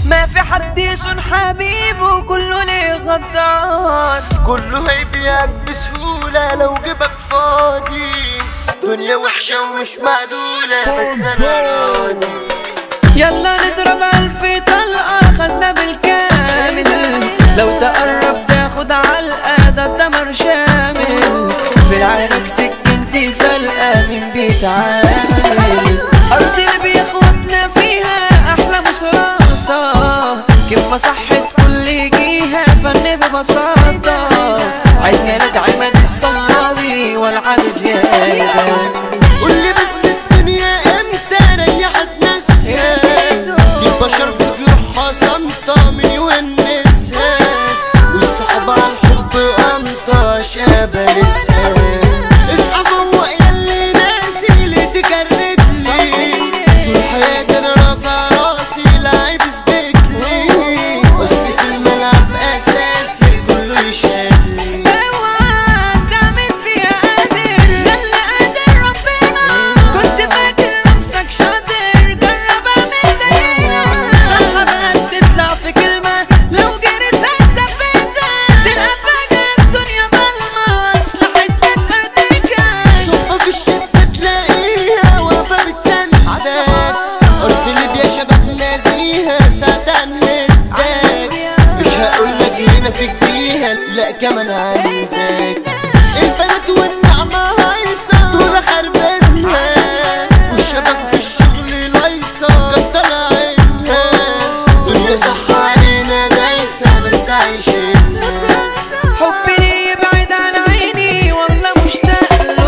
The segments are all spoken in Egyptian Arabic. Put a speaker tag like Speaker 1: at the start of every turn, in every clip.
Speaker 1: ما في حد يصون حبيبه كله ليه غدار
Speaker 2: كله هيبيعك بسهولة لو جيبك فاضي دنيا وحشة ومش معدولة بس أنا راضي
Speaker 1: يلا نضرب ألف طلقة خزنة بالكامل لو تقرب تاخد علقة ده الدمر شامل في العرق سكنتي فلقة من بيتعامل أرض اللي بيخوتنا فيها أحلى مسرطة كلمة صحت كل جيها فن ببساطة عيد ميلاد عماد الصلاوي والعب زيادة
Speaker 2: قولي بس الدنيا امتى ريحت ناسها دي البشر في جروحها صامتة من يونسها والصحاب على الحب قمطة شابة لسه اصحى فوق ياللي ناسي اللي تكرت لي طول حياتي انا رافع راسي لعيب اثبت لي اصلي في الملعب اساسي كله يشهد لي
Speaker 1: اوعى تعمل فيها قادر ده اللي قادر ربنا كنت فاكر نفسك شاطر جرب اعمل زينا صح بقى تطلع في كلمة لو جريت هتثبتها تلقى فجأة الدنيا ضلمة واصلحتك فردكة
Speaker 2: صحبة في الشدة تلاقيها واقفة بتسندك أرض ليبيا شباب نازيها ساعتها نهدك مش هقولك هنا في جديها لا كمان عندك البلد والنعمة هايصة دول خربتها والشباب في الشغل لايصة كتر عينها دنيا صح علينا دايسة بس عايشينها
Speaker 1: حبي ليه يبعد عن عيني والله مشتاق له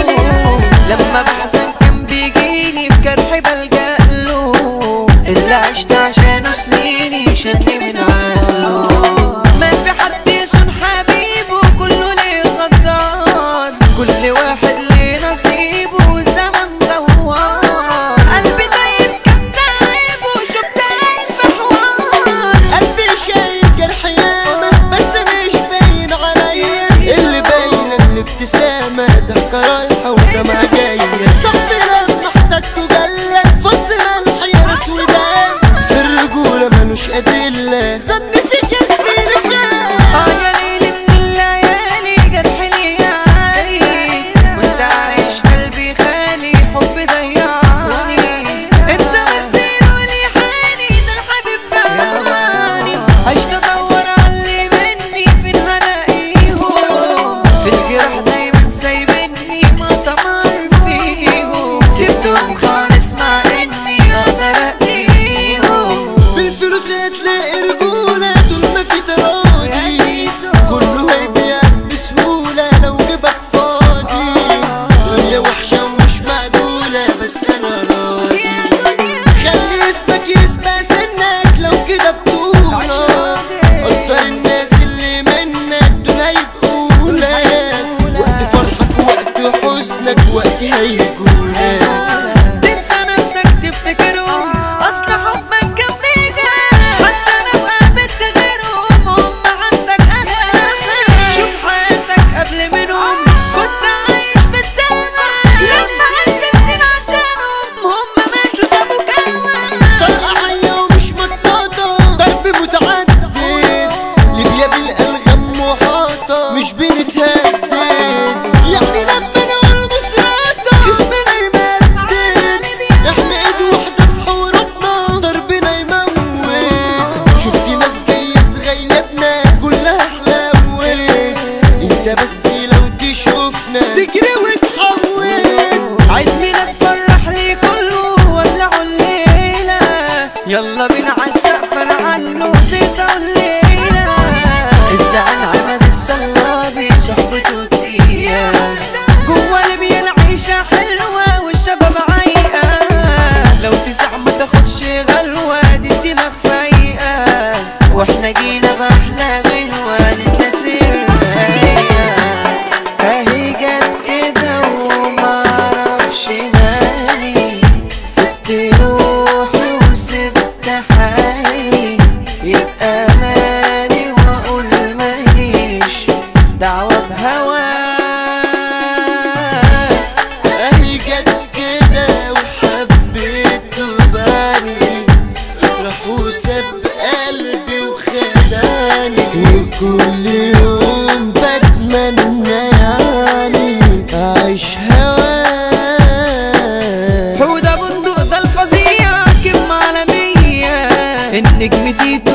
Speaker 1: لما بحزن كان بيجيني بجرح بلجأ له اللي عشت عشانه سنيني شدني من عقله ما في حد يصون حبيبه كله ليه غدار كل واحد ليه نصيبه والزمن دوار قلبي طيب كان تعب وشفت ألف حوار
Speaker 2: قلبي شايل جرح ياما بس مش باين عليا اللي باين الابتسامة ضحكة رايحة ودمعة جاية صاحبي لما احتجته جلك فص ملح يا ناس ودان في الرجولة ملوش أدلة ظن فيك يا زميلي
Speaker 1: اه يا ليلي من الليالي جرح لي عالي وانت عايش قلبي خالي حب ضيعني انت مسيرولي حالي ده الحبيب بغاني عشت ادور على اللي مني فين هلاقيهم في الجرح دايما سايبني ما طمر فيهم سبتهم خالص مع اني اقدر اسيهم
Speaker 2: بالفلوس هتلاقي رجولة طول ما في تراضي كله هيبيع بسهولة لو جيبك فاضي دنيا وحشة ومش معدولة بس أنا راضي خلي اسمك يسبق سنك لو كده بطولة قدر الناس اللي منك دول هيبقوا لك وقت فرحك وقت حزنك وقت هيجولك
Speaker 1: تنسى نفسك تفتكرهم اصل حبك كان بيجا حتى لو قابلت غيرهم هم عندك انا شوف حياتك قبل منهم كنت عايش بالدلع لما عشت سنين عشانهم هم ماشوا سابوك اول
Speaker 2: طلقة حية ومش مطاطة ضرب متعدد ليبيا بالألغام محاطة مش بنتهدد يعني لما نقول بسراطة جسمنا يمدد احنا ايد واحدة في حواراتنا ضربنا يموت شفت ناس جاية تغيبنا كلها حلاوت انت بس لو تشوفنا تجري وتحول
Speaker 1: عيد ميلاد فرح لي كله ولعوا الليلة يلا بينا عالسقف انا عنه زيت الليلة الزعل عماد الصلابي صحبته تقيلة جوا ليبيا العيشة حلوة والشباب عايقة لو تسع ما تاخدش غلوة دي الدماغ فايقة واحنا جينا بأحلى غنوة للناس الرايقة اهي جت كده ومعرفش مالي سبت روحي وسبت حالي يبقى مالي واقول مالي
Speaker 2: قلبي وخداني وكل يوم بتمنى يعني أعيش هواك
Speaker 1: حودة بندق ده الفظيع كلمة عالمية النجم تيتو